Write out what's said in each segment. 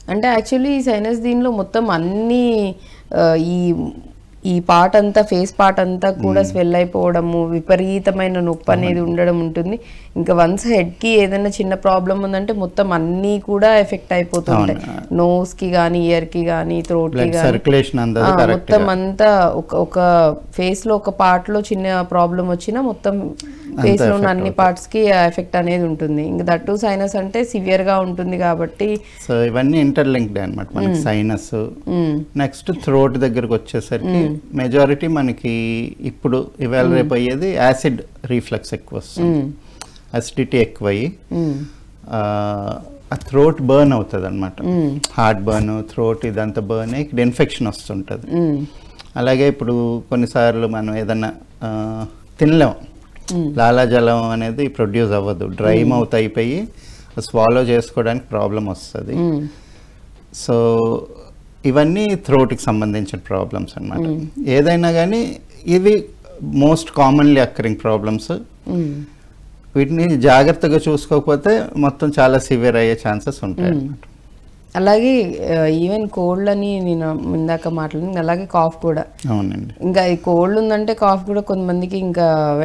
అంటే యాక్చువల్లీ ఈ సైనస్ దీనిలో మొత్తం అన్ని ఆ, ఈ ఈ పార్ట్ అంతా ఫేస్ పార్ట్ అంతా కూడా స్వెల్ అయిపోవడము విపరీతమైన నొప్పి అనేది ఉండడం ఉంటుంది ఇంకా వన్స్ హెడ్ కి ఏదైనా చిన్న ప్రాబ్లం ఉందంటే మొత్తం అన్నీ కూడా ఎఫెక్ట్ అయిపోతుంటాయి నోస్ కి కానీ ఇయర్ కి కానీ థ్రోట్ కి బ్లడ్ కానీ సర్క్యులేషన్ అందదు ఆ, కరెక్ట్ మొత్తం అంతా ఒక ఒక ఫేస్ లో ఒక పార్ట్ లో చిన్న ప్రాబ్లం వచ్చినా మొత్తం ఫేస్ లో ఉన్న అన్ని పార్ట్స్ కి ఎఫెక్ట్ అనేది ఉంటుంది ఇంకా దట్టు సైనస్ అంటే సివియర్ గా ఉంటుంది కాబట్టి సో ఇవన్నీ ఇంటర్లింక్డ్ అనమాట మనకి సైనస్ నెక్స్ట్ థ్రోట్ దగ్గరకు వచ్చేసరికి మెజారిటీ మనకి ఇప్పుడు ఇవాళ రేపు అయ్యేది యాసిడ్ రీఫ్లక్స్ ఎక్కువ వస్తుంది అసిడిటీ ఎక్కువయ్యి ఆ థ్రోట్ బర్న్ అవుతుంది అనమాట హార్ట్ బర్న్ థ్రోట్ ఇదంతా బర్న్ అయ్యి ఇక్కడ ఇన్ఫెక్షన్ వస్తుంటుంది అలాగే ఇప్పుడు కొన్నిసార్లు మనం ఏదన్నా ఆ, తినలేం లాలాజలం అనేది ప్రొడ్యూస్ అవ్వదు డ్రై మౌత్ అయిపోయి స్వాలో చేసుకోవడానికి ప్రాబ్లం వస్తుంది సో ఇవన్నీ థ్రోట్కి సంబంధించిన ప్రాబ్లమ్స్ అన్నమాట ఏదైనా కానీ ఇవి మోస్ట్ కామన్లీ అక్కరింగ్ ప్రాబ్లమ్స్ వీటిని జాగ్రత్తగా చూసుకోకపోతే మొత్తం చాలా సివియర్ అయ్యే ఛాన్సెస్ ఉంటాయి అన్నమాట అలాగే ఈవెన్ కోల్డ్ అని నేను ఇందాక మాట్లాడింది అలాగే కాఫ్ కూడా అవునండి ఇంకా ఈ కోల్డ్ ఉందంటే కాఫ్ కూడా కొంతమందికి ఇంకా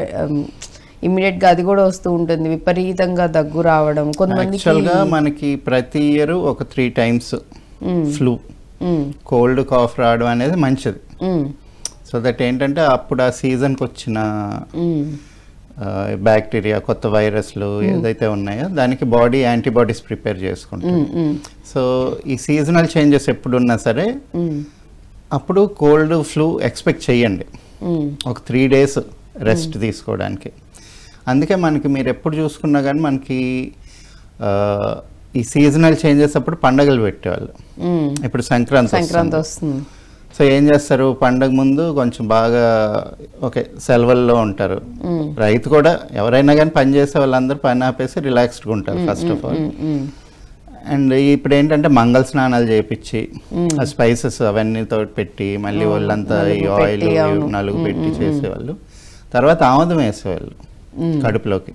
ఇమ్మీడియట్ గా అది కూడా వస్తూ ఉంటుంది విపరీతంగా దగ్గు రావడం కొంతమందికి యాక్చువల్గా మనకి ప్రతి ఇయర్ ఒక three times flu um, cold cough రావడం అనేది మంచిది ఉమ్, సో దట్ ఏంటంటే అప్పుడు ఆ సీజన్కి వచ్చిన ఉమ్, బ్యాక్టీరియా కొత్త వైరస్లు ఏదైతే ఉన్నాయో దానికి బాడీ యాంటీబాడీస్ ప్రిపేర్ చేసుకుంటుంది ఉమ్, ఉమ్, సో ఈ సీజనల్ చేంజెస్ ఎప్పుడున్నా సరే ఉమ్, అప్పుడు కోల్డ్ ఫ్లూ ఎక్స్పెక్ట్ చేయండి ఉమ్, ఒక త్రీ డేస్ రెస్ట్ తీసుకోవడానికి అందుకే మనకి మీరు ఎప్పుడు చూసుకున్నా కానీ మనకి ఆ, ఈ సీజనల్ చేంజెస్ అప్పుడు పండగలు పెట్టేవాళ్ళు ఉమ్. ఇప్పుడు సంక్రాంతి సంక్రాంతి వస్తుంది. వస్తుంది సో ఏం చేస్తారు పండగ ముందు కొంచెం బాగా ఓకే సెలవుల్లో ఉంటారు రైతు కూడా ఎవరైనా కానీ పని చేసే వాళ్ళందరూ పని ఆపేసి రిలాక్స్డ్గా ఉంటారు first of all um, um, and ఇప్పుడు ఏంటంటే మంగళ స్నానాలు చేపించి ఆ స్పైసెస్ అవన్నీ తోటి పెట్టి మళ్ళీ వాళ్ళంతా ఈ నలుగు ఆయిల్ పెట్టి, అవును. నలుగు పెట్టి చేసేవాళ్ళు తర్వాత ఆముదం వేసేవాళ్ళు కడుపులోకి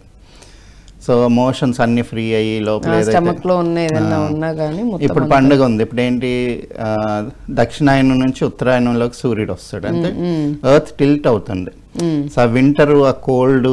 సో మోషన్స్ అన్ని ఫ్రీ అయ్యి లోపల ఏదైతే స్టమక్ లో ఉన్న ఏదైనా ఉన్నా కానీ మొత్తం ఇప్పుడు పండుగ ఉంది ఇప్పుడు ఏంటి ఆ, దక్షిణాయనం నుంచి ఉత్తరాయణంలోకి సూర్యుడు వస్తాడు అంటే ఎర్త్ టిల్ట్ అవుతుంది సో ఆ వింటర్ ఆ కోల్డ్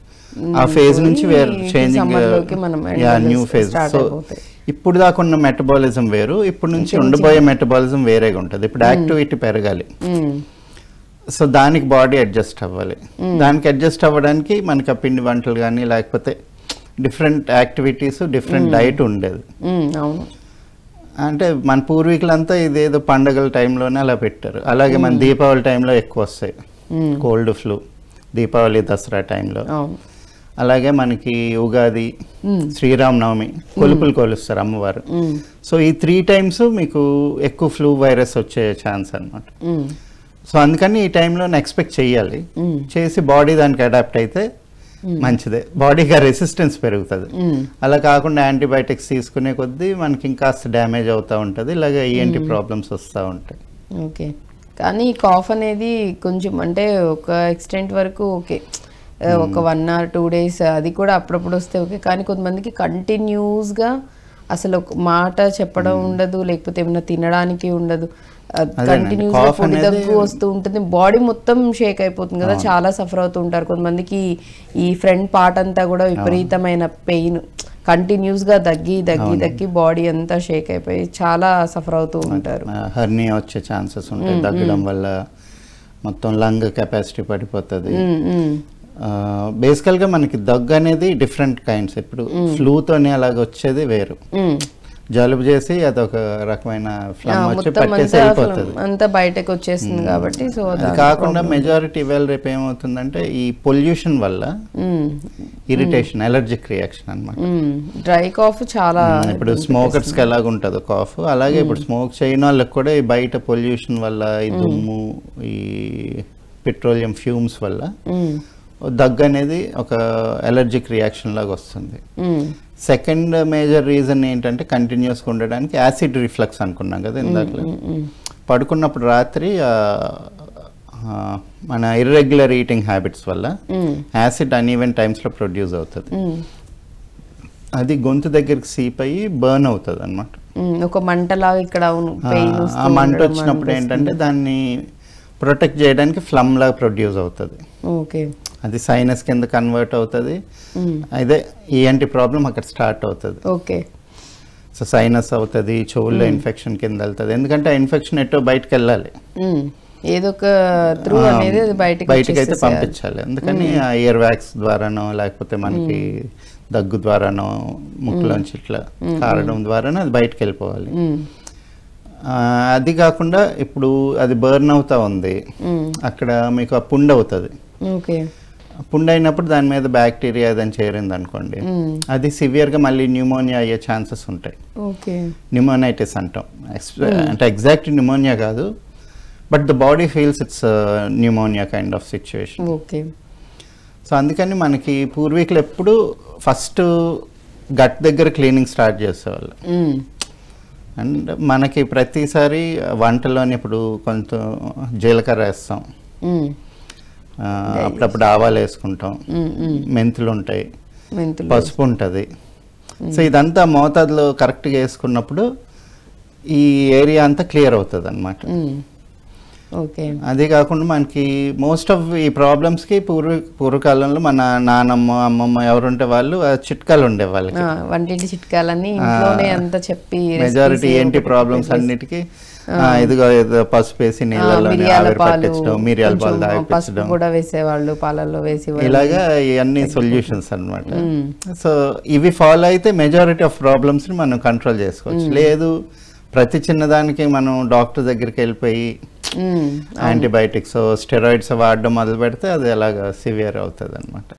ఆ ఫేజ్ నుంచి వేరు చేంజింగ్ summer లోకి మనం యా ఎండలు న్యూ ఫేజ్ start సో అయిపోతాయి. ఇప్పుడు దాకా ఉన్న మెటబాలిజం వేరు ఇప్పుడు నుంచి ఉండబోయే మెటబాలిజం వేరేగా ఉంటుంది ఇప్పుడు యాక్టివిటీ పెరగాలి ఉమ్, సో దానికి బాడీ అడ్జస్ట్ అవ్వాలి దానికి అడ్జస్ట్ అవ్వడానికి మనకి ఆ పిండి వంటలు కానీ లేకపోతే డిఫరెంట్ యాక్టివిటీస్ డిఫరెంట్ డైట్ ఉండేది ఉమ్, అవును అంటే మన పూర్వీకులంతా ఇదేదో పండగల టైంలోనే అలా పెట్టారు అలాగే మన దీపావళి టైంలో ఎక్కువ వస్తాయి um, cold flu Deepavali Dasara టైంలో అవును అలాగే మనకి ఉగాది శ్రీరామనవమి కొలుపులు కొలుస్తారు అమ్మవారు ఉమ్, సో ఈ త్రీ టైమ్స్ మీకు ఎక్కువ ఫ్లూ వైరస్ వచ్చే ఛాన్స్ అన్నమాట ఉమ్, సో అందుకని ఈ టైంలో ఎక్స్పెక్ట్ చేయాలి ఉమ్, చేసి బాడీ దానికి అడాప్ట్ అయితే మంచిదే బాడీకి రెసిస్టెన్స్ పెరుగుతుంది ఉమ్. అలా కాకుండా యాంటీబయాటిక్స్ తీసుకునే కొద్దీ మనకి ఇంకాస్త డ్యామేజ్ అవుతూ ఉంటుంది ఇలాగ ఈఎన్టీ ప్రాబ్లమ్స్ వస్తూ ఉంటాయి ఓకే కానీ ఈ కాఫ్ అనేది కొంచెం అంటే ఒక ఎక్స్టెంట్ వరకు ఓకే ఆ, ఒక వన్ అవర్ టూ డేస్ అది కూడా అప్పుడప్పుడు వస్తే ఓకే కానీ కొంతమందికి కంటిన్యూస్గా అసలు ఒక మాట చెప్పడం ఉండదు లేకపోతే ఏమైనా తినడానికి ఉండదు కంటిన్యూస్ గా cough పొడి అనేది- దగ్గు వస్తూ ఉంటుంది బాడీ మొత్తం షేక్ అయిపోతుంది కదా చాలా సఫర్ అవుతూ ఉంటారు కొంతమందికి ఈ ఫ్రంట్ పార్ట్ అంతా కూడా విపరీతమైన పెయిన్ కంటిన్యూస్ గా దగ్గి దగ్గి దగ్గి బాడీ అంతా షేక్ అయిపోయి చాలా సఫర్ అవుతూ ఉంటారు హర్నియా వచ్చే ఛాన్సెస్ ఉంటాయి తగ్గడం వల్ల మొత్తం లంగ్ కెపాసిటీ పడిపోతుంది ఉమ్, ఉమ్. బేసికల్గా మనకి దగ్గు అనేది డిఫరెంట్ కైండ్స్ ఇప్పుడు ఫ్లూతోనే అలాగ వచ్చేది వేరు ఉమ్. జలుబు చేసి అదొక రకమైన ఆ, ఫ్లమ్ వచ్చి మొత్తం పట్టేసి అంతా వెళ్ళిపోతుంది అంతా బయటకు వచ్చేస్తుంది కాబట్టి సో అది కాకుండా మెజారిటీ ఇవాళ రేపు ఏమవుతుందంటే ఈ పొల్యూషన్ వల్ల ఇరిటేషన్ ఎలర్జిక్ రియాక్షన్ అన్నమాట డ్రై కాఫ్ చాలా ఇప్పుడు స్మోకర్స్ కి ఎలాగ ఉంటుందో కాఫ్ అలాగే ఇప్పుడు స్మోక్ చేయని వాళ్ళకి కూడా ఈ బయట పొల్యూషన్ వల్ల ఈ దుమ్ము ఈ పెట్రోలియం ఫ్యూమ్స్ వల్ల ఉమ్, దగ్గు అనేది ఒక ఎలర్జిక్ రియాక్షన్ లాగా వస్తుంది ఉమ్, సెకండ్ మేజర్ రీజన్ ఏంటంటే కంటిన్యూస్గా ఉండడానికి యాసిడ్ రిఫ్లక్స్ అనుకున్నాం కదా ఇందాక పడుకున్నప్పుడు రాత్రి ఆ, ఆ, మన ఇర్రెగ్యులర్ ఈటింగ్ హ్యాబిట్స్ వల్ల ఉమ్, యాసిడ్ అన్ఈవెన్ టైమ్స్లో ప్రొడ్యూస్ అవుతుంది ఉమ్, అది గొంతు దగ్గరికి సీప్ అయ్యి బర్న్ అవుతుంది అనమాట ఉమ్, ఒక మంటలాగా ఇక్కడ అవును పెయిన్ ఆ మంట వచ్చినప్పుడు ఏంటంటే దాన్ని ప్రొటెక్ట్ చేయడానికి ఫ్లమ్ లాగా ప్రొడ్యూస్ అవుతుంది ఓకే అది సైనస్ కింద కన్వర్ట్ అవుతుంది అదే ఈఎన్టీ ప్రాబ్లం అక్కడ స్టార్ట్ అవుతుంది ఓకే సో సైనస్ అవుతుంది చెవుల్లో ఇన్ఫెక్షన్ కింద వెళ్తుంది ఎందుకంటే ఆ ఇన్ఫెక్షన్ ఎటో బయటకు వెళ్ళాలి ఉమ్, ఏదో ఒక త్రూ అనేది అది బయటకి బయటకు అయితే వచ్చేసేయాలి. పంపించాలి అందుకని ఆ ఇయర్ వ్యాక్స్ ద్వారానో లేకపోతే మనకి దగ్గు ద్వారానో ముక్కులోంచి ఇట్లా కారడం ద్వారానో అది బయటకు వెళ్ళిపోవాలి ఉమ్, ఆ, అది కాకుండా ఇప్పుడు అది బర్న్ అవుతా ఉంది ఉమ్, అక్కడ మీకు ఆ పుండ్ అవుతుంది ఓకే పుండ్ అయినప్పుడు దాని మీద బ్యాక్టీరియా ఏదైనా చేరింది అనుకోండి ఉమ్, అది సివియర్గా మళ్ళీ న్యూమోనియా అయ్యే ఛాన్సెస్ ఉంటాయి ఓకే న్యూమోనైటిస్ అంటాం ఎక్స్- అంటే ఎగ్జాక్ట్ న్యూమోనియా కాదు but the body feels it's pneumonia kind of situation okay so అందుకని మనకి పూర్వీకులు ఎప్పుడు ఫస్ట్ గట్ దగ్గర క్లీనింగ్ స్టార్ట్ చేసేవాళ్ళు ఉమ్, అండ్ మనకి ప్రతిసారి వంటలోని ఇప్పుడు కొంచెం జీలకర్ర వేస్తాం ఉమ్, ఆ, అప్పుడప్పుడు ఆవాలు వేసుకుంటాం ఉమ్, ఉమ్, మెంతులు ఉంటాయి మెంతులు పసుపు ఉంటుంది సో ఇదంతా మోతాదులో కరెక్ట్గా వేసుకున్నప్పుడు ఈ ఏరియా అంతా క్లియర్ అవుతుంది అనమాట ఉమ్, ఓకే అదే కాకుండా మనకి మోస్ట్ ఆఫ్ ఈ ప్రాబ్లమ్స్కి పూర్వ పూర్వకాలంలో మన నానమ్మ అమ్మమ్మ ఎవరుంటే వాళ్ళు ఆ చిట్కాలు ఉండే వాళ్ళకి ఆ, వంటింటి చిట్కాలన్నీ ఇంట్లోనే అంత చెప్పి మెజారిటీ recipes ఏంటి ఒకటి ప్రాబ్లమ్స్ పెట్టేసి. అన్నిటికీ ఆ, ఇదిగో ఏదో పసుపు వేసి ఆ, నీళ్ళలో మిరియాల ఆవిరి పాలు పట్టించడం మిరియాల పాలు కొంచెం పసుపు తాగిపించడం కూడా వేసేవాళ్ళు పాలల్లో వేసి ఇలాగా ఇవన్నీ సొల్యూషన్స్ అన్నమాట సో ఇవి ఫాలో అయితే మెజారిటీ ఆఫ్ ప్రాబ్లమ్స్ని మనం కంట్రోల్ చేసుకోవచ్చు లేదు ప్రతి చిన్నదానికి మనం డాక్టర్ దగ్గరికి వెళ్ళిపోయి ఉమ్, యాంటీబయాటిక్స్ స్టెరాయిడ్స్ వాడడం మొదలు పెడితే అది అలాగా సివియర్ అవుతుంది అనమాట